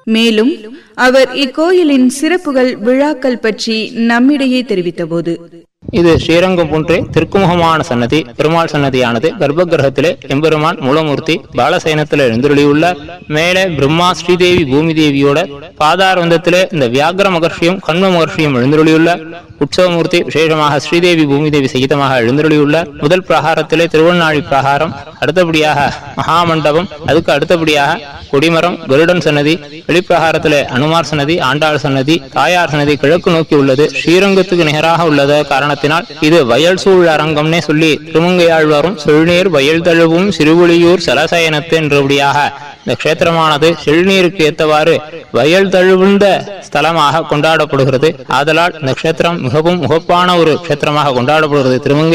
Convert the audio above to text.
மேலும் அவர் இக்கோயிலின் சிறப்புகள் விழாக்கள் பற்றி நம்மிடையே தெரிவித்தபோது இது ஸ்ரீரங்கம் போன்றே தெற்குமுகமான சன்னதி பெருமாள் சன்னதியானது கர்ப்ப கிரகத்திலே எம்பெருமான் மூலமூர்த்தி பாலசயனத்தில் எழுந்துள்ளியுள்ள மேலே பிரம்மா ஸ்ரீதேவி பூமி தேவியோட பாதாரவந்தத்திலே இந்த வியாகர மகர்ஷியும் கண்ம மகர்ஷியும் எழுந்துள்ளியுள்ள உற்சவமூர்த்தி விசேஷமாக ஸ்ரீதேவி பூமி தேவி சகிதமாக எழுந்துள்ளியுள்ள முதல் பிரகாரத்திலே திருவண்ணாழி பிரகாரம் அடுத்தபடியாக மகாமண்டபம் அதுக்கு அடுத்தபடியாக கொடிமரம் கருடன் சன்னதி வெளிப்பிரகாரத்திலே அனுமார் சன்னதி ஆண்டாள் சன்னதி தாயார் சன்னதி கிழக்கு நோக்கி உள்ளது ஸ்ரீரங்கத்துக்கு நிகராக உள்ளத காரணத்தினால் இது வயல் சூழ் அரங்கம்னே சொல்லி திருமங்கையாழ்வாரும் செழுநீர் வயல் தழுவும் சிறுபுலியூர் சலசயனத்து என்றபடியாக இந்த க்ஷேத்திரமானது செழுநீருக்கு ஏத்தவாறு வயல் தழுவுந்த ஸ்தலமாக கொண்டாடப்படுகிறது ஆதலால் இந்த க்ஷேத்திரம் மிகவும் முகப்பான ஒரு க்ஷேத்திரமாக கொண்டாடப்படுகிறது திருமங்கை